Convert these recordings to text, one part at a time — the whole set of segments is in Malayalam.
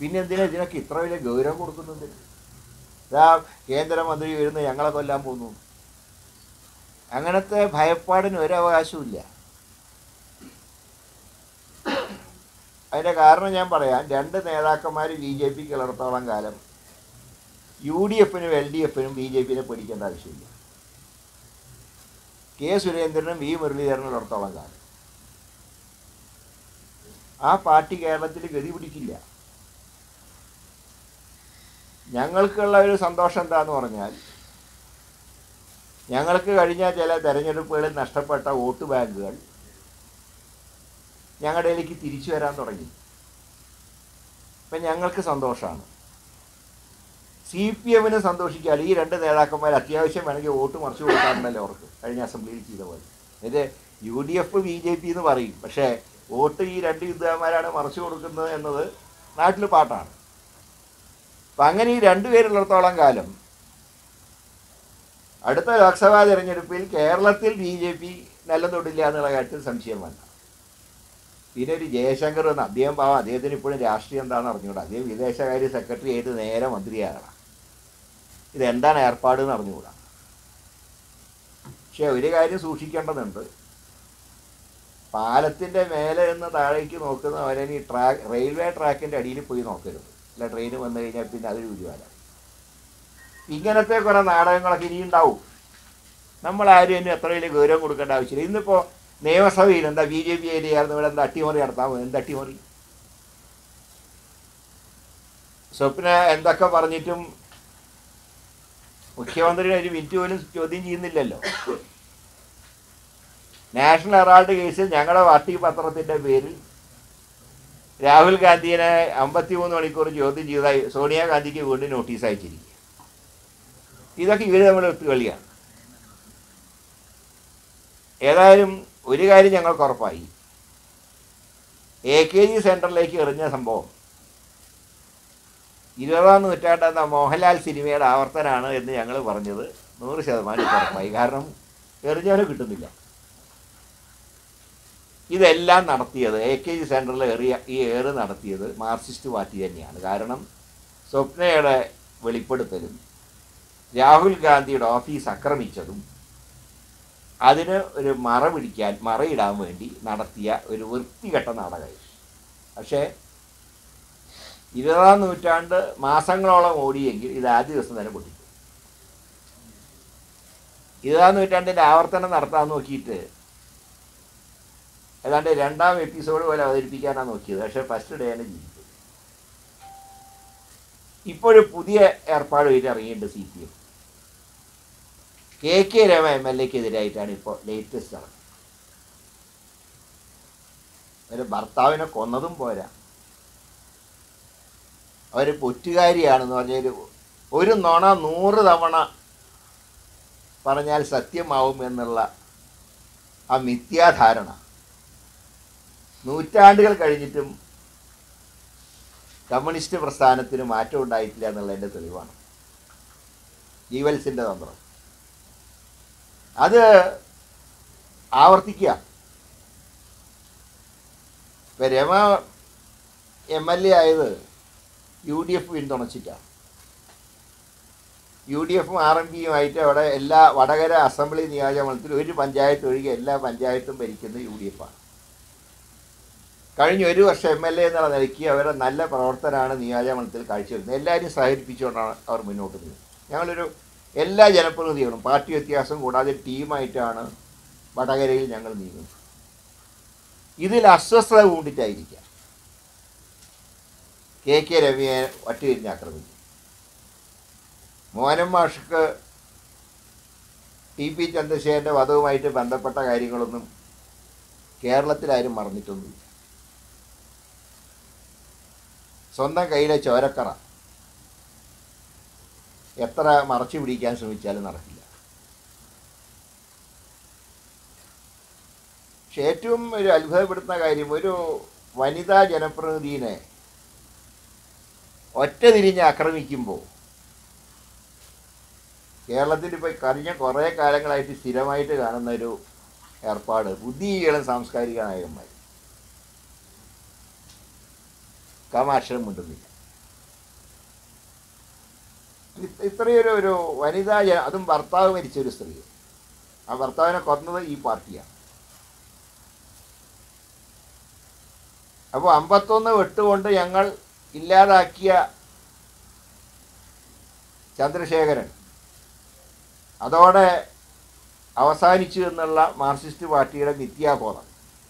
പിന്നെ എന്തിനാ ഇതിനൊക്കെ ഇത്ര വലിയ ഗൗരവം കൊടുക്കുന്നത് ഇതാ കേന്ദ്രമന്ത്രി വരുന്ന ഞങ്ങളെ കൊല്ലാൻ പോകുന്നു അങ്ങനത്തെ ഭയപ്പാടിന് ഒരു അവകാശമില്ല അതിൻ്റെ കാരണം ഞാൻ പറയാം രണ്ട് നേതാക്കന്മാർ ബി ജെ പിക്ക് ഉള്ളിടത്തോളം കാലം യു ഡി എഫിനും എൽ ഡി എഫിനും ബി ജെ പിനെ പഠിക്കേണ്ട ആവശ്യമില്ല കെ സുരേന്ദ്രനും വി മുരളീധരനും ഉള്ളിടത്തോളം കാലം ആ പാർട്ടി കേരളത്തിൽ ഗതി പിടിക്കില്ല ഞങ്ങൾക്കുള്ള ഒരു സന്തോഷം എന്താന്ന് പറഞ്ഞാൽ ഞങ്ങൾക്ക് കഴിഞ്ഞ ചില തെരഞ്ഞെടുപ്പുകളിൽ നഷ്ടപ്പെട്ട വോട്ട് ബാങ്കുകൾ ഞങ്ങളുടെ ഇതിലേക്ക് തിരിച്ചു വരാൻ തുടങ്ങി ഇപ്പം ഞങ്ങൾക്ക് സന്തോഷമാണ് സി പി എമ്മിന് സന്തോഷിക്കാൻ ഈ രണ്ട് നേതാക്കന്മാർ അത്യാവശ്യം വേണമെങ്കിൽ വോട്ട് മറിച്ചു കൊടുക്കാറുണ്ടല്ലോ അവർക്ക് കഴിഞ്ഞ അസംബ്ലിയിൽ ചെയ്ത പോലെ ഇത് U D F B J P എന്ന് പറയും പക്ഷേ വോട്ട് ഈ രണ്ട് യുദ്ധന്മാരാണ് മറിച്ചു കൊടുക്കുന്നത് എന്നത് നാട്ടിൽ പാട്ടാണ് അപ്പം അങ്ങനെ ഈ രണ്ടുപേരുള്ളിടത്തോളം കാലം അടുത്ത ലോക്സഭാ തെരഞ്ഞെടുപ്പിൽ കേരളത്തിൽ ബി ജെ പി നല്ല തൊടില്ല എന്നുള്ള കാര്യത്തിൽ സംശയം വേണ്ട പിന്നെ ഒരു ജയശങ്കർ എന്ന് അദ്ദേഹം പാവം അദ്ദേഹത്തിന് ഇപ്പോഴും രാഷ്ട്രീയം എന്താണെന്ന് അറിഞ്ഞുകൂടാ അദ്ദേഹം വിദേശകാര്യ സെക്രട്ടറി ആയിട്ട് നേരെ മന്ത്രിയാകണം ഇതെന്താണ് ഏർപ്പാട് എന്ന് അറിഞ്ഞുകൂടാ പക്ഷെ ഒരു കാര്യം സൂക്ഷിക്കേണ്ടതുണ്ട് പാലത്തിൻ്റെ മേലെ നിന്ന് താഴേക്ക് നോക്കുന്നവരെ ഈ ട്രാക്ക് റെയിൽവേ ട്രാക്കിൻ്റെ അടിയിൽ പോയി നോക്കരുത് അല്ല ട്രെയിൻ വന്നു കഴിഞ്ഞാൽ പിന്നെ അതൊരു ഉരുവാല ഇങ്ങനത്തെ കുറേ നാടകങ്ങളൊക്കെ ഇനി ഉണ്ടാവും നമ്മളാരും ഇനി എത്ര വലിയ ഗൗരവം കൊടുക്കേണ്ട ആവശ്യമില്ല ഇന്നിപ്പോൾ നിയമസഭയിൽ എന്താ ബി ജെ പി ഏരിയയായിരുന്നു ഇവിടെ എന്താ അട്ടിമറി നടത്താൻ പോകുന്നത് എന്താ അട്ടിമറി സ്വപ്ന എന്തൊക്കെ പറഞ്ഞിട്ടും മുഖ്യമന്ത്രിയുടെ ഒരു മിനിറ്റ് പോലും ചോദ്യം ചെയ്യുന്നില്ലല്ലോ നാഷണൽ ഹെറാൾഡ് കേസിൽ ഞങ്ങളുടെ പാർട്ടി പത്രത്തിൻ്റെ പേരിൽ രാഹുൽ ഗാന്ധിയെ അമ്പത്തിമൂന്ന് മണിക്കൂർ ചോദ്യം ചെയ്തതായി സോണിയാഗാന്ധിക്ക് വീണ്ടും നോട്ടീസ് അയച്ചിരിക്കുക ഇതൊക്കെ ഇവർ തമ്മിൽ ഒത്തുകളിയാണ് ഏതായാലും ഒരു കാര്യം ഞങ്ങൾക്ക് ഉറപ്പായി എ കെ ജി സെൻറ്ററിലേക്ക് എറിഞ്ഞ സംഭവം ഇരുപതാം നൂറ്റാണ്ടെന്ന മോഹൻലാൽ സിനിമയുടെ ആവർത്തനാണ് എന്ന് ഞങ്ങൾ പറഞ്ഞത് നൂറ് ശതമാനം ഉറപ്പായി കാരണം എറിഞ്ഞവനെ കിട്ടുന്നില്ല ഇതെല്ലാം നടത്തിയത് എ കെ ജി സെൻറ്ററിൽ എറിയ ഈ ഏറ് നടത്തിയത് മാർക്സിസ്റ്റ് പാർട്ടി തന്നെയാണ് കാരണം സ്വപ്നയുടെ വെളിപ്പെടുത്തലും രാഹുൽ ഗാന്ധിയുടെ ഓഫീസ് ആക്രമിച്ചതും അതിന് ഒരു മറ പിടിക്കാൻ മറയിടാൻ വേണ്ടി നടത്തിയ ഒരു വൃത്തികെട്ട നാടകമായി പക്ഷേ ഇരുപതാം നൂറ്റാണ്ട് മാസങ്ങളോളം ഓടിയെങ്കിൽ ഇത് ആദ്യ ദിവസം തന്നെ പൊട്ടിക്കും ഇരുപതാം നൂറ്റാണ്ടിൻ്റെ ആവർത്തനം നടത്താൻ നോക്കിയിട്ട് ഏതാണ്ട് രണ്ടാം എപ്പിസോഡ് പോലെ അവതരിപ്പിക്കാനാണ് നോക്കിയത് പക്ഷേ ഫസ്റ്റ് ഡേ തന്നെ ജീവിച്ചു ഇപ്പോഴും പുതിയ ഏർപ്പാട് വീട്ടിൽ ഇറങ്ങിയിട്ടുണ്ട് C P M K K Rama M L എക്കെതിരായിട്ടാണ് ഇപ്പോൾ ലേറ്റസ്റ്റ് ഇറങ്ങുന്നത് ഒരു ഭർത്താവിനെ കൊന്നതും പോരാ അവർ പൊറ്റുകാരിയാണെന്ന് പറഞ്ഞൊരു ഒരു നുണ നൂറ് തവണ പറഞ്ഞാൽ സത്യമാവും എന്നുള്ള ആ മിഥ്യാധാരണ നൂറ്റാണ്ടുകൾ കഴിഞ്ഞിട്ടും കമ്മ്യൂണിസ്റ്റ് പ്രസ്ഥാനത്തിന് മാറ്റം ഉണ്ടായിട്ടില്ല എന്നുള്ളതിൻ്റെ തെളിവാണ് ജീവൽസിൻ്റെ തന്ത്രം അത് ആവർത്തിക്കുക ഇപ്പം രമ എം എൽ എ ആയത് യു ഡി എഫ് പിന്തുണച്ചിട്ടാണ് യു ഡി എഫും ആർ എം പിയുമായിട്ട് അവിടെ എല്ലാ വടകര അസംബ്ലി നിയോജകമണ്ഡലത്തിൽ ഒരു പഞ്ചായത്ത് ഒഴികെ എല്ലാ പഞ്ചായത്തും ഭരിക്കുന്നത് യു ഡി എഫാണ് കഴിഞ്ഞ ഒരു വർഷം എം എൽ എ എന്നുള്ള നിലയ്ക്ക് അവരുടെ നല്ല പ്രവർത്തനമാണ് നിയോജകമണ്ഡലത്തിൽ കാഴ്ചവെക്കുന്നത് എല്ലാവരും സഹകരിപ്പിച്ചുകൊണ്ടാണ് അവർ മുന്നോട്ട് പോകുന്നത് ഞങ്ങളൊരു എല്ലാ ജനപ്രതിനിധികളും പാർട്ടി വ്യത്യാസം കൂടാതെ ടീമായിട്ടാണ് വടകരയിൽ ഞങ്ങൾ നീങ്ങുന്നത് ഇതിൽ അസ്വസ്ഥത കൊണ്ടിട്ടായിരിക്കാം കെ കെ രവിയെ ഒറ്റതിരിഞ്ഞ് ആക്രമിച്ചു മോഹനം മാഷക്ക് ടി പി ചന്ദ്രശേഖരൻ്റെ വധവുമായിട്ട് ബന്ധപ്പെട്ട കാര്യങ്ങളൊന്നും കേരളത്തിലാരും മറന്നിട്ടൊന്നുമില്ല സ്വന്തം കയ്യിലെ ചോരക്കറ എത്ര മറച്ചു പിടിക്കാൻ ശ്രമിച്ചാലും നടക്കില്ല പക്ഷെ ഏറ്റവും ഒരു അത്ഭുതപ്പെടുത്തുന്ന കാര്യം ഒരു വനിതാ ജനപ്രതിനിധിനെ ഒറ്റ തിരിഞ്ഞ് ആക്രമിക്കുമ്പോൾ കേരളത്തിൽ ഇപ്പോൾ കഴിഞ്ഞ കുറേ കാലങ്ങളായിട്ട് സ്ഥിരമായിട്ട് കാണുന്ന ഒരു ഏർപ്പാട് ബുദ്ധികളും സാംസ്കാരിക നായകന്മാർ കാമാക്ഷരം മിണ്ടുന്നില്ല ഇത്രയൊരു ഒരു വനിതാ ജന- അതും ഭർത്താവ് മരിച്ച ഒരു സ്ത്രീ ആ ഭർത്താവിനെ കൊന്നത് ഈ പാർട്ടിയാണ് അപ്പോൾ അമ്പത്തൊന്ന് വെട്ടുകൊണ്ട് ഞങ്ങൾ ഇല്ലാതാക്കിയ ചന്ദ്രശേഖരൻ അതോടെ അവസാനിച്ചു എന്നുള്ള മാർക്സിസ്റ്റ് പാർട്ടിയുടെ മിഥ്യാബോധം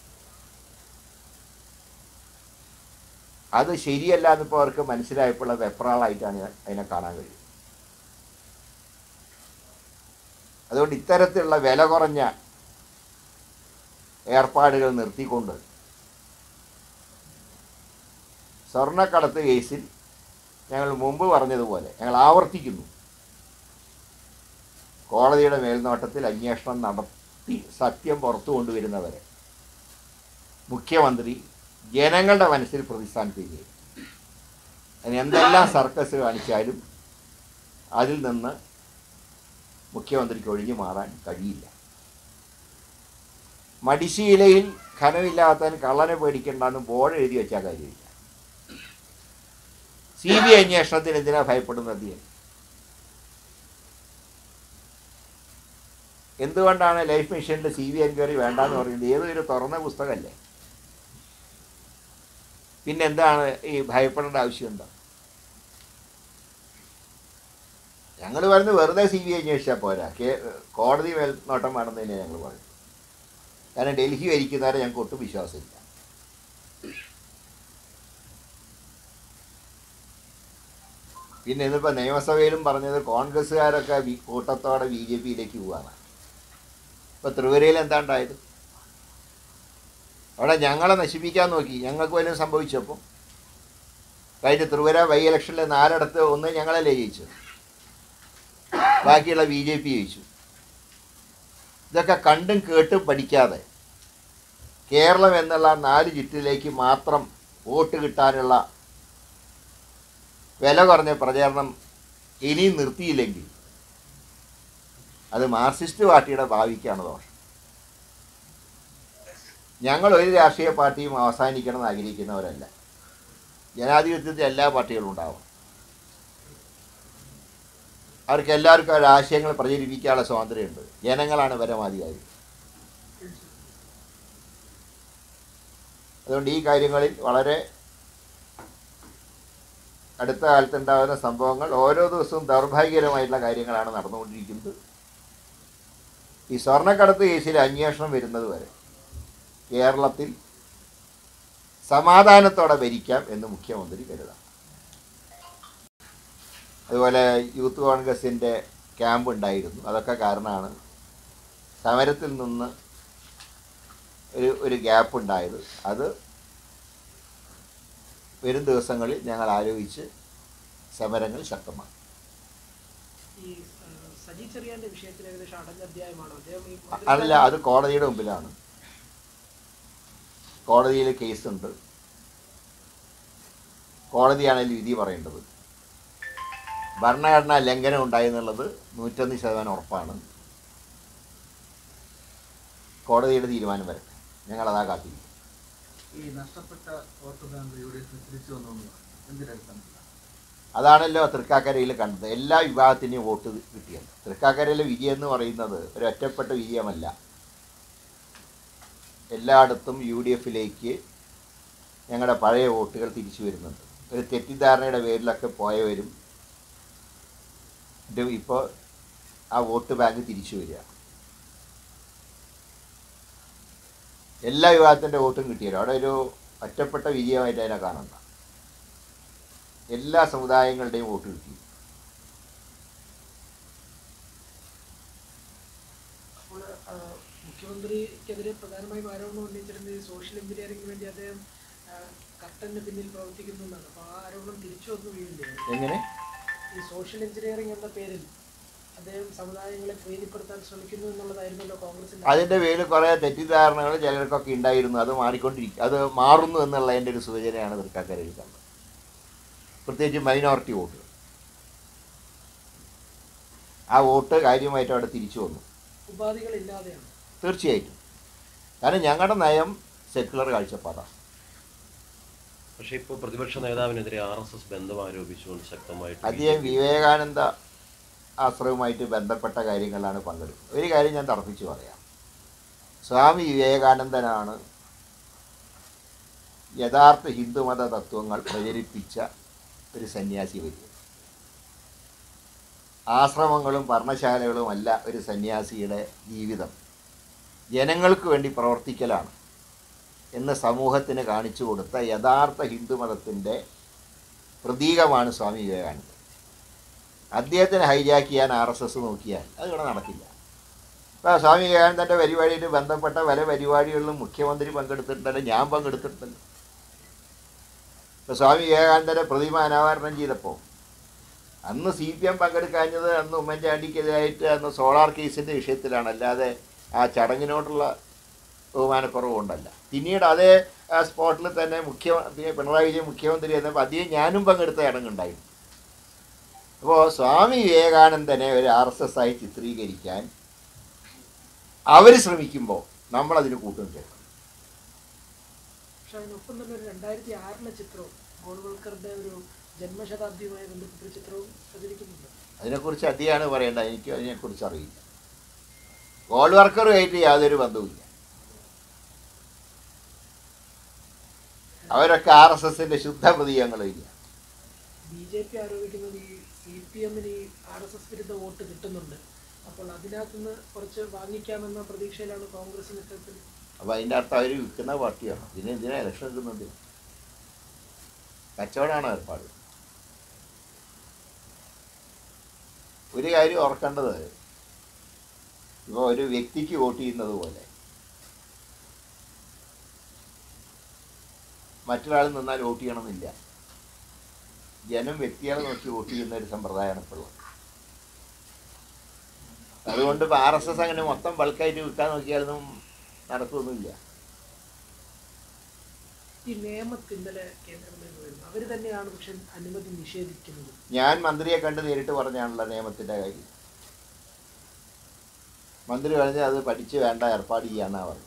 അത് ശരിയല്ല എന്നിപ്പോൾ അവർക്ക് മനസ്സിലായപ്പോൾ അത് വെപ്രാളായിട്ടാണ് ഞാൻ അതിനെ കാണാൻ കഴിയും അതുകൊണ്ട് ഇത്തരത്തിലുള്ള വില കുറഞ്ഞ ഏർപ്പാടുകൾ നിർത്തിക്കൊണ്ട് സ്വർണ്ണക്കടത്ത് കേസിൽ ഞങ്ങൾ മുമ്പ് പറഞ്ഞതുപോലെ ഞങ്ങൾ ആവർത്തിക്കുന്നു കോടതിയുടെ മേൽനോട്ടത്തിൽ അന്വേഷണം നടത്തി സത്യം പുറത്തു കൊണ്ടുവരുന്നവരെ മുഖ്യമന്ത്രി ജനങ്ങളുടെ മനസ്സിൽ പ്രതിസ്ഥാനത്തേക്ക് അതിന് എന്തെല്ലാം സർക്കസ് കാണിച്ചാലും അതിൽ നിന്ന് മുഖ്യമന്ത്രിക്ക് ഒഴിഞ്ഞു മാറാൻ കഴിയില്ല മടിശീലയിൽ ഖനമില്ലാത്തവൻ കള്ളനെ പേടിക്കേണ്ടെന്ന് ബോർഡ് എഴുതി വെച്ചാൽ കാര്യമില്ല സി ബി ഐ അന്വേഷണത്തിന് എന്തിനാ ഭയപ്പെടുന്നത് ഞാൻ എന്തുകൊണ്ടാണ് ലൈഫ് മിഷനിൽ സി ബി എൻക്വയറി വേണ്ടാന്ന് പറയുന്നത് ഏതൊരു തുറന്ന പുസ്തകമല്ലേ പിന്നെ എന്താണ് ഈ ഭയപ്പെടേണ്ട ആവശ്യം എന്താ ഞങ്ങൾ പറയുന്നത് വെറുതെ സി ബി ഐ അന്വേഷിച്ചാൽ പോരാ കേ കോടതി മേൽനോട്ടം വേണമെന്നതിനെ ഞങ്ങൾ പറയും കാരണം ഡൽഹി ഭരിക്കുന്നവരെ ഞങ്ങൾക്ക് ഒട്ടും വിശ്വാസമില്ല പിന്നെ ഇന്നിപ്പോൾ നിയമസഭയിലും പറഞ്ഞത് കോൺഗ്രസ്സുകാരൊക്കെ ബി- കൂട്ടത്തോടെ ബി ജെ പിയിലേക്ക് പോവാണ് ഇപ്പോൾ ത്രിപുരയിൽ എന്താ ഉണ്ടായത് അവിടെ ഞങ്ങളെ നശിപ്പിക്കാൻ നോക്കി ഞങ്ങൾക്ക് വല്ലതും സംഭവിച്ചപ്പോൾ കഴിഞ്ഞ ത്രിപുര ബൈ ഇലക്ഷനിൽ നാലിടത്ത് ഒന്ന് ഞങ്ങളല്ലേ ജയിച്ചു ബാക്കിയുള്ള ബി ജെ പി ജയിച്ചു ഇതൊക്കെ കണ്ടും കേട്ടും പഠിക്കാതെ കേരളം എന്നുള്ള നാല് ചുറ്റിലേക്ക് മാത്രം വോട്ട് കിട്ടാനുള്ള വില കുറഞ്ഞ പ്രചാരണം ഇനിയും നിർത്തിയില്ലെങ്കിൽ അത് മാർക്സിസ്റ്റ് പാർട്ടിയുടെ ഭാവിക്കാണ് ദോഷം ഞങ്ങൾ ഒരു രാഷ്ട്രീയ പാർട്ടിയും അവസാനിക്കണം എന്ന് ആഗ്രഹിക്കുന്നവരല്ല ജനാധിപത്യത്തിൽ എല്ലാ പാർട്ടികളും ഉണ്ടാവും അവർക്ക് എല്ലാവർക്കും അവരുടെ ആശയങ്ങൾ പ്രചരിപ്പിക്കാനുള്ള സ്വാതന്ത്ര്യമുണ്ട് ജനങ്ങളാണ് പരമാധികാരി അതുകൊണ്ട് ഈ കാര്യങ്ങളിൽ വളരെ അടുത്ത കാലത്തുണ്ടാകുന്ന സംഭവങ്ങൾ ഓരോ ദിവസവും ദൗർഭാഗ്യകരമായിട്ടുള്ള കാര്യങ്ങളാണ് നടന്നുകൊണ്ടിരിക്കുന്നത് ഈ സ്വർണ്ണക്കടത്ത് കേസിൽ അന്വേഷണം വരുന്നത് വരെ കേരളത്തിൽ സമാധാനത്തോടെ ഭരിക്കാം എന്ന് മുഖ്യമന്ത്രി കരുതാം അതുപോലെ യൂത്ത് കോൺഗ്രസിൻ്റെ ക്യാമ്പ് ഉണ്ടായിരുന്നു അതൊക്കെ കാരണമാണ് സമരത്തിൽ നിന്ന് ഒരു ഒരു ഗ്യാപ്പ് ഉണ്ടായത് അത് വരും ദിവസങ്ങളിൽ ഞങ്ങൾ ആലോചിച്ച് സമരങ്ങൾ ശക്തമാക്കും ഈ ആ, സജി ചെറിയാന്റെ വിഷയത്തിൽ ഏകദേശം അടഞ്ഞ അധ്യായമാണോ അദ്ദേഹം ഈ അല്ല അത് കോടതിയുടെ മുമ്പിലാണ് കോടതിയിൽ കേസുണ്ട് കോടതിയാണെങ്കിൽ വിധി പറയേണ്ടത് ഭരണഘടനാ ലംഘനം ഉണ്ടായെന്നുള്ളത് നൂറ്റൊന്ന് ശതമാനം ഉറപ്പാണ് കോടതിയുടെ തീരുമാനം വരട്ടെ ഞങ്ങളതാ കാത്തിരിക്കും ഈ നഷ്ടപ്പെട്ട വോട്ട് ബാങ്ക് യു ഡി എഫിന് തിരിച്ചു വന്നു എന്തിനടിസ്ഥാനത്തിലാണ് അതാണല്ലോ തൃക്കാക്കരയിൽ കണ്ടത് എല്ലാ വിഭാഗത്തിൻ്റെയും വോട്ട് കിട്ടിയത് തൃക്കാക്കരയിലെ വിജയം എന്ന് പറയുന്നത് ഒരു ഒറ്റപ്പെട്ട വിജയമല്ല എല്ലായിടത്തും യു ഡി എഫിലേക്ക് ഞങ്ങളുടെ പഴയ വോട്ടുകൾ തിരിച്ചു വരുന്നുണ്ട് ഒരു തെറ്റിദ്ധാരണയുടെ പേരിലൊക്കെ പോയവരും ഇത് ഇപ്പോൾ ആ വോട്ട് ബാങ്ക് തിരിച്ചു വരിക എല്ലാ വിഭാഗത്തിൻ്റെ വോട്ടും കിട്ടിയല്ലോ അവിടെ ഒരു ഒറ്റപ്പെട്ട വിജയമായിട്ട് അതിനെ കാണണ്ട എല്ലാ സമുദായങ്ങളുടെയും വോട്ട് കിട്ടി അപ്പോൾ ആ, മുഖ്യമന്ത്രിക്കെതിരെ പ്രധാനമായും ആരോപണം ഉന്നയിച്ചിരുന്നത് ഈ സോഷ്യൽ എഞ്ചിനീയറിംഗിന് വേണ്ടി അദ്ദേഹം ആ, കർട്ടന് പിന്നിൽ പ്രവർത്തിക്കുന്നു എന്നാണ് അപ്പോൾ ആ ആരോപണം തിരിച്ചു വന്നു വീഴില്ലേ എങ്ങനെ ഈ സോഷ്യൽ എഞ്ചിനീയറിംഗ് എന്ന പേരിൽ അദ്ദേഹം സമുദായങ്ങളെ പ്രീതിപ്പെടുത്താൻ ശ്രമിക്കുന്നു എന്നുള്ളതായിരുന്നല്ലോ കോൺഗ്രസിന്റെ അതിൻ്റെ പേരിൽ കുറേ തെറ്റിദ്ധാരണകൾ ചിലർക്കൊക്കെ ഉണ്ടായിരുന്നു അത് മാറിക്കൊണ്ടിരിക്കും അത് മാറുന്നു എന്നുള്ളതിൻ്റെ ഒരു സൂചനയാണ് തൃക്കാക്കരയിൽ കണ്ടത് പ്രത്യേകിച്ച് മൈനോറിറ്റി വോട്ട് ആ വോട്ട് കാര്യമായിട്ട് അവിടെ തിരിച്ചു വന്നു ഉപാധികളില്ലാതെയാണ് തീർച്ചയായിട്ടും കാരണം ഞങ്ങളുടെ നയം സെക്യുലർ കാഴ്ചപ്പാടാണ് പക്ഷേ ഇപ്പോൾ പ്രതിപക്ഷ നേതാവിനെതിരെ ആർ എസ് എസ് ബന്ധം ആരോപിച്ചുകൊണ്ട് ശക്തമായിട്ട് അദ്ദേഹം വിവേകാനന്ദ ആശ്രമവുമായിട്ട് ബന്ധപ്പെട്ട കാര്യങ്ങളിലാണ് പങ്കെടുക്കുന്നത് ഒരു കാര്യം ഞാൻ തർപ്പിച്ച് പറയാം സ്വാമി വിവേകാനന്ദനാണ് യഥാർത്ഥ ഹിന്ദുമത തത്വങ്ങൾ പ്രചരിപ്പിച്ച ഒരു സന്യാസി വരിക ആശ്രമങ്ങളും പർണശാലകളും അല്ല ഒരു സന്യാസിയുടെ ജീവിതം ജനങ്ങൾക്ക് വേണ്ടി പ്രവർത്തിക്കലാണ് എന്ന് സമൂഹത്തിന് കാണിച്ചു കൊടുത്ത യഥാർത്ഥ ഹിന്ദുമതത്തിൻ്റെ പ്രതീകമാണ് സ്വാമി വിവേകാനന്ദൻ അദ്ദേഹത്തിന് ഹൈജാക്ക് ചെയ്യാൻ ആർ എസ് എസ് നോക്കിയാൽ അത് ഇവിടെ നടക്കില്ല ഇപ്പോൾ സ്വാമി വിവേകാനന്ദൻ്റെ പരിപാടിയിൽ ബന്ധപ്പെട്ട പല പരിപാടികളിലും മുഖ്യമന്ത്രി പങ്കെടുത്തിട്ടുണ്ടല്ലോ ഞാൻ പങ്കെടുത്തിട്ടുണ്ടല്ലോ ഇപ്പോൾ സ്വാമി വിവേകാനന്ദൻ്റെ പ്രതിമ അനാവരണം ചെയ്തപ്പോൾ അന്ന് സി പി എം പങ്കെടുക്കാഞ്ഞത് അന്ന് ഉമ്മൻചാണ്ടിക്കെതിരായിട്ട് അന്ന് സോളാർ കേസിൻ്റെ വിഷയത്തിലാണ് അല്ലാതെ ആ ചടങ്ങിനോടുള്ള ബഹുമാനക്കുറവ് കൊണ്ടല്ല പിന്നീട് അതേ ആ സ്പോട്ടിൽ തന്നെ മുഖ്യ പിണറായി വിജയൻ മുഖ്യമന്ത്രി ആയിരുന്നപ്പോൾ അധികം ഞാനും പങ്കെടുത്ത ചടങ്ങുണ്ടായിരുന്നു അപ്പോൾ സ്വാമി വിവേകാനന്ദനെ ഒരു ആർ എസ് എസ് ആയി ചിത്രീകരിക്കാൻ അവർ ശ്രമിക്കുമ്പോൾ നമ്മളതിന് കൂട്ടും കേൾക്കണം പക്ഷെ അതിനൊപ്പം തന്നെ ഒരു രണ്ടായിരത്തി ആറിലെ ചിത്രവും ഗോൾവൽക്കറുടെ ഒരു ജന്മശതാബ്ദിയുമായി ബന്ധപ്പെട്ട ചിത്രവും പ്രചരിക്കുന്നുണ്ട് അതിനെക്കുറിച്ച് അധികമാണ് പറയേണ്ടത് എനിക്ക് അതിനെക്കുറിച്ച് അറിയില്ല ഗോൾഡ് വർക്കറുമായിട്ട് യാതൊരു ബന്ധവുമില്ല അവരൊക്കെ ആർ എസ് എസിൻ്റെ ശുദ്ധ പ്രതീകങ്ങളില്ല ബി ജെ പി ആരോപിക്കുന്നത് ഈ സി പി എമ്മിന് ഈ ആർ എസ് എസ് വിരുദ്ധ വോട്ട് കിട്ടുന്നുണ്ട് അപ്പോൾ അതിനകത്തുനിന്ന് കുറച്ച് വാങ്ങിക്കാമെന്ന പ്രതീക്ഷയിലാണ് കോൺഗ്രസ് ഇത്തരത്തിൽ അപ്പോൾ അതിൻ്റെ അർത്ഥം അവർ വിൽക്കുന്ന പാർട്ടിയാണ് ഇതിന് എന്തിനാ ഇലക്ഷൻ എടുക്കുന്നത് കച്ചവടമാണ് ഏർപ്പാട് ഒരു കാര്യം ഓർക്കേണ്ടത് ഇപ്പോൾ ഒരു വ്യക്തിക്ക് വോട്ട് ചെയ്യുന്നത് പോലെ മറ്റൊരാൾ നിന്നാൽ വോട്ട് ചെയ്യണമെന്നില്ല ജനം വ്യക്തികളെ നോക്കി വോട്ട് ചെയ്യുന്ന ഒരു സമ്പ്രദായമാണ് ഇപ്പോൾ ഉള്ളത് അതുകൊണ്ട് ഇപ്പോൾ ആർ എസ് എസ് അങ്ങനെ മൊത്തം ബൾക്കായിട്ട് വിൽക്കാൻ നോക്കിയാലൊന്നും നടക്കുകയൊന്നുമില്ല ഈ നിയമത്തിൽ ഇന്നലെ കേന്ദ്രമന്ത്രി വരുന്നു അവർ തന്നെയാണ് പക്ഷെ അനുമതി നിഷേധിക്കുന്നത് ഞാൻ മന്ത്രിയെ കണ്ട് നേരിട്ട് പറഞ്ഞാണല്ലോ നിയമത്തിൻ്റെ കാര്യം മന്ത്രി പറഞ്ഞ് അത് പഠിച്ച് വേണ്ട ഏർപ്പാട് ചെയ്യാന്നാണ് പറഞ്ഞു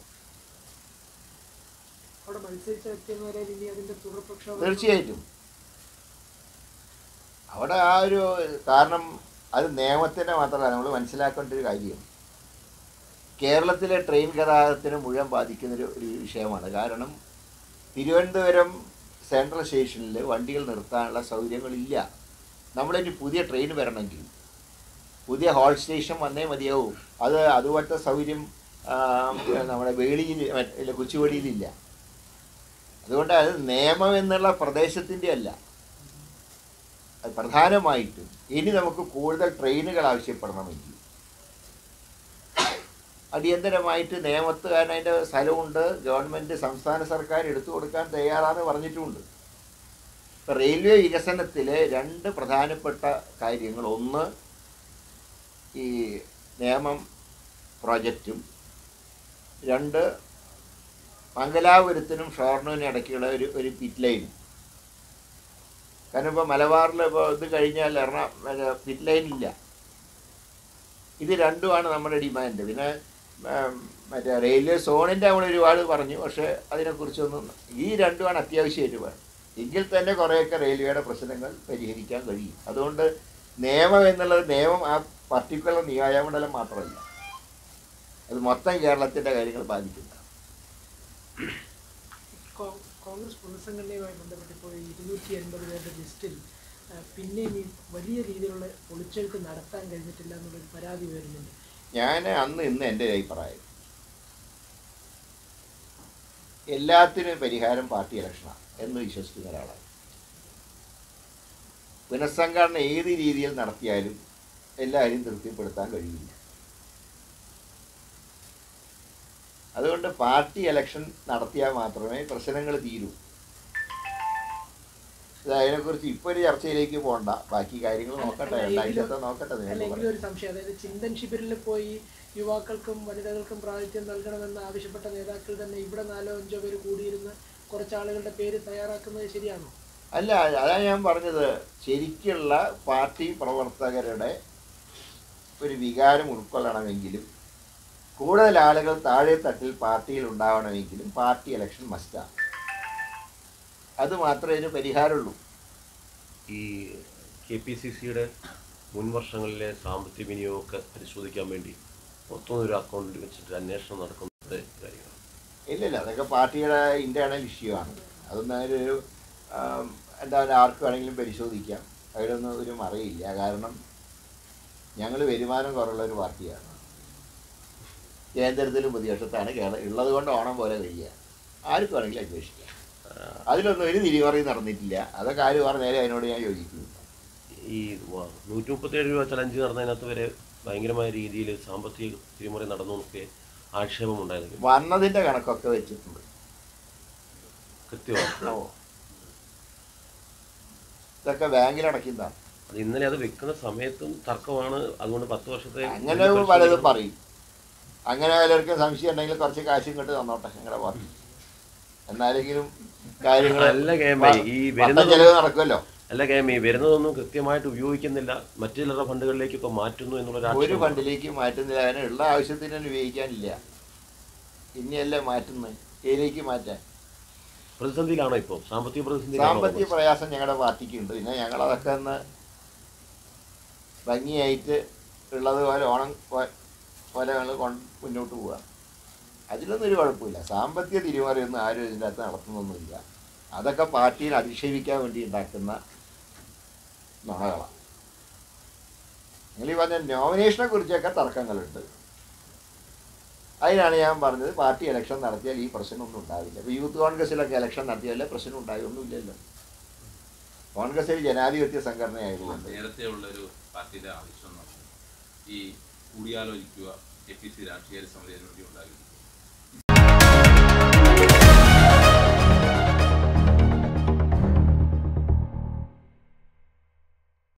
അവിടെ മത്സരിച്ച വ്യക്തിയെന്നവരെ ഇനി അതിന്റെ തുടർ പ്രക്ഷോഭം തീർച്ചയായിട്ടും അവിടെ ആ ഒരു കാരണം അത് നിയമത്തിൻ്റെ മാത്രമല്ല നമ്മൾ മനസ്സിലാക്കേണ്ട ഒരു കാര്യം കേരളത്തിലെ ട്രെയിൻ ഗതാഗതത്തിന് മുഴുവൻ ബാധിക്കുന്നൊരു ഒരു വിഷയമാണ് കാരണം തിരുവനന്തപുരം സെൻട്രൽ സ്റ്റേഷനിൽ വണ്ടികൾ നിർത്താനുള്ള സൗകര്യങ്ങളില്ല നമ്മളിനി പുതിയ ട്രെയിൻ വരണമെങ്കിൽ പുതിയ ഹോൾ സ്റ്റേഷൻ വന്നേ മതിയാവും അത് അതുപോലത്തെ സൗകര്യം ആ, നമ്മുടെ വേളിയിൽ മറ്റേ കൊച്ചുവേളിയിലില്ല അതുകൊണ്ട് അത് നിയമം എന്നുള്ള പ്രദേശത്തിൻ്റെ അല്ല അത് പ്രധാനമായിട്ടും ഇനി നമുക്ക് കൂടുതൽ ട്രെയിനുകൾ ആവശ്യപ്പെടണമെങ്കിൽ അടിയന്തരമായിട്ട് നിയമത്തുകാരൻ അതിൻ്റെ സ്ഥലമുണ്ട് ഗവൺമെൻറ് സംസ്ഥാന സർക്കാർ എടുത്തു കൊടുക്കാൻ തയ്യാറാന്ന് പറഞ്ഞിട്ടുമുണ്ട് ഇപ്പം റെയിൽവേ വികസനത്തിലെ രണ്ട് പ്രധാനപ്പെട്ട കാര്യങ്ങൾ ഒന്ന് ഈ നിയമം പ്രോജക്റ്റും രണ്ട് മംഗലാപുരത്തിനും ഷൊർണൂരിനും ഇടയ്ക്കുള്ള ഒരു ഒരു പിറ്റ് ലൈനും കാരണം ഇപ്പോൾ മലബാറിൽ ഇപ്പോൾ ഇത് കഴിഞ്ഞാൽ എറണാകുളം പിറ്റ് ലൈൻ ഇല്ല ഇത് രണ്ടുമാണ് നമ്മുടെ ഡിമാൻഡ് പിന്നെ ഉം, മറ്റേ റെയിൽവേ സോണിൻ്റെ നമ്മൾ ഒരുപാട് പറഞ്ഞു പക്ഷേ അതിനെക്കുറിച്ചൊന്നും ഈ രണ്ടുമാണ് അത്യാവശ്യമായിട്ട് വേണം എങ്കിൽ തന്നെ കുറേയൊക്കെ റെയിൽവേയുടെ പ്രശ്നങ്ങൾ പരിഹരിക്കാൻ കഴിയും അതുകൊണ്ട് നിയമം എന്നുള്ളത് നിയമം ആ പർട്ടിക്കുലർ നിയോജകമണ്ഡലം മാത്രമല്ല അത് മൊത്തം കേരളത്തിൻ്റെ കാര്യങ്ങൾ ബാധിക്കുന്ന കോ- കോൺഗ്രസ് പുനഃസംഘടനയുമായി ബന്ധപ്പെട്ട് ഇപ്പോൾ ഇരുന്നൂറ്റി എൺപത് പേരുടെ ലിസ്റ്റിൽ ആ, പിന്നെയും ഈ വലിയ രീതിയിലുള്ള ഒളിച്ചെഴുത്ത് നടത്താൻ കഴിഞ്ഞിട്ടില്ല എന്നുള്ളൊരു പരാതി വരുന്നുണ്ട് ഞാൻ അന്ന് ഇന്ന് എൻ്റെ ഒരു അഭിപ്രായം എല്ലാത്തിനും പരിഹാരം പാർട്ടി ഇലക്ഷനാണ് എന്ന് വിശ്വസിക്കുന്ന ഒരാളാണ് പുനഃസംഘടന ഏത് രീതിയിൽ നടത്തിയാലും എല്ലാവരെയും തൃപ്തിപ്പെടുത്താൻ കഴിയില്ല അതുകൊണ്ട് പാർട്ടി ഇലക്ഷൻ നടത്തിയാൽ മാത്രമേ പ്രശ്നങ്ങൾ തീരൂ ഇത് അതിനെക്കുറിച്ച് ഇപ്പോൾ ഒരു ചർച്ചയിലേക്ക് പോകണ്ട ബാക്കി കാര്യങ്ങൾ നോക്കട്ടെ രണ്ടാഴ്ചത്തെ നോക്കട്ടെ നിങ്ങൾ അല്ലെങ്കിൽ ഒരു സംശയം അതായത് ചിന്തൻ ശിബിരിൽ പോയി യുവാക്കൾക്കും വനിതകൾക്കും പ്രാതിനിധ്യം നൽകണമെന്ന് ആവശ്യപ്പെട്ട നേതാക്കൾ തന്നെ ഇവിടെ നാലോ അഞ്ചോ പേര് കൂടിയിരുന്ന് കുറച്ച് ആളുകളുടെ പേര് തയ്യാറാക്കുന്നത് ശരിയാണോ അല്ല അതാണ് ഞാൻ പറഞ്ഞത് ശരിക്കുള്ള പാർട്ടി പ്രവർത്തകരുടെ ഒരു വികാരം ഉൾക്കൊള്ളണമെങ്കിലും കൂടുതൽ ആളുകൾ താഴെ തട്ടിൽ പാർട്ടിയിൽ ഉണ്ടാവണമെങ്കിലും പാർട്ടി ഇലക്ഷൻ മസ്റ്റാണ് അത് മാത്രമേ ഇതിന് പരിഹാരമുള്ളൂ ഈ കെ പി സി സിയുടെ മുൻ വർഷങ്ങളിലെ സാമ്പത്തിക വിനിയോഗമൊക്കെ പരിശോധിക്കാൻ വേണ്ടി മൊത്തം ഒരു അക്കൗണ്ടിൽ വെച്ചിട്ട് അന്വേഷണം നടക്കുന്നത് കാര്യമാണ് ഇല്ലില്ല അതൊക്കെ പാർട്ടിയുടെ ഇന്റേണൽ ഇഷ്യൂ ആണ് അതൊന്നും അതിലൊരു ആം, എന്താ പറയുക ആർക്ക് വേണമെങ്കിലും പരിശോധിക്കാം അതിലൊന്നും ഒരു മറയില്ല കാരണം ഞങ്ങൾ വരുമാനം കുറവുള്ള ഒരു പാർട്ടിയാണ് കേന്ദ്രത്തിലും പ്രതിപക്ഷത്താണ് കേരളം ഉള്ളത് കൊണ്ട് ഓണം പോലെ കഴിയുക ആർക്ക് വേണമെങ്കിലും അന്വേഷിക്കാം അതിലൊന്നും ഒരു തിരിമറി നടന്നിട്ടില്ല അതൊക്കെ ആര് പറഞ്ഞാലും അതിനോട് ഞാൻ യോജിക്കുന്നു ഈ വ- നൂറ്റി മുപ്പത്തേഴ് രൂപ ചലഞ്ച് നടന്നതിനകത്ത് വരെ ഭയങ്കരമായ രീതിയിൽ സാമ്പത്തിക തിരിമറി നടന്നു എന്നൊക്കെ ആക്ഷേപമുണ്ടായിരുന്നു വന്നതിൻ്റെ കണക്കൊക്കെ വെച്ചിട്ടുണ്ട് കൃത്യമാണ് ഓ ഇതൊക്കെ ബാങ്കിൽ അടയ്ക്കുന്നതാണ് അത് ഇന്നലെ അത് വെക്കുന്ന സമയത്തും തർക്കമാണ് അതുകൊണ്ട് പത്ത് വർഷത്തെ അങ്ങനെ പലതും പറയും അങ്ങനെ പലർക്കും സംശയം ഉണ്ടെങ്കിൽ കുറച്ച് കാശും കൊണ്ട് തന്നോട്ടെ ഞങ്ങളുടെ പാർട്ടി എന്നാലെങ്കിലും കാര്യങ്ങൾ അല്ല കേമേ ഈ വരുന്നത് ചെലവ് നടക്കുമല്ലോ അല്ല കേമേ വരുന്നതൊന്നും കൃത്യമായിട്ട് ഉപയോഗിക്കുന്നില്ല മറ്റു ചിലരുടെ ഫണ്ടുകളിലേക്കൊക്കെ മാറ്റുന്നു എന്നുള്ള ഒരു ആക്ഷേപം ഫണ്ടിലേക്ക് മാറ്റുന്നില്ല അതിന് ഉള്ള ആവശ്യത്തിന് തന്നെ ഉപയോഗിക്കാനില്ല ഇനിയല്ലേ മാറ്റുന്നത് ഏതിലേക്ക് മാറ്റാൻ പ്രതിസന്ധിയിലാണോ ഇപ്പോൾ സാമ്പത്തിക പ്രതിസന്ധിയിലാണോ സാമ്പത്തിക പ്രയാസം ഞങ്ങളുടെ പാർട്ടിക്ക് ഉണ്ട് പിന്നെ ഞങ്ങൾ അതൊക്കെ ഒന്ന് ഭംഗിയായിട്ട് ഉള്ളത് പോലെ ഓണം പോ- പോലെ ഞങ്ങൾ കൊണ്ട് മുന്നോട്ട് പോവുക അതിലൊന്നും ഒരു കുഴപ്പമില്ല സാമ്പത്തിക തിരിമറിയൊന്നും ആരും ഇതിൻ്റെ അകത്ത് നടത്തുന്നൊന്നുമില്ല അതൊക്കെ പാർട്ടിയിൽ അധിക്ഷേപിക്കാൻ വേണ്ടി ഉണ്ടാക്കുന്ന നുണകളാണ് നിങ്ങൾ ഈ പറഞ്ഞ നോമിനേഷനെ കുറിച്ചൊക്കെ തർക്കങ്ങളുണ്ട് അതിനാണ് ഞാൻ പറഞ്ഞത് പാർട്ടി ഇലക്ഷൻ നടത്തിയാൽ ഈ പ്രശ്നമൊന്നും ഉണ്ടാവില്ല ഇപ്പോൾ യൂത്ത് കോൺഗ്രസിലൊക്കെ ഇലക്ഷൻ നടത്തിയാലേ പ്രശ്നം ഉണ്ടായൊന്നുമില്ലല്ലോ കോൺഗ്രസ് ഒരു ജനാധിപത്യ സംഘടനയായതുകൊണ്ട് നേരത്തെ ഉള്ളൊരു പാർട്ടിയുടെ ആവശ്യം എന്ന് പറഞ്ഞാൽ ഈ കൂടിയാലോചിക്കുക കെ പി സി രാഷ്ട്രീയ സമിതി അതിനുവേണ്ടി ഉണ്ടായിരുന്നു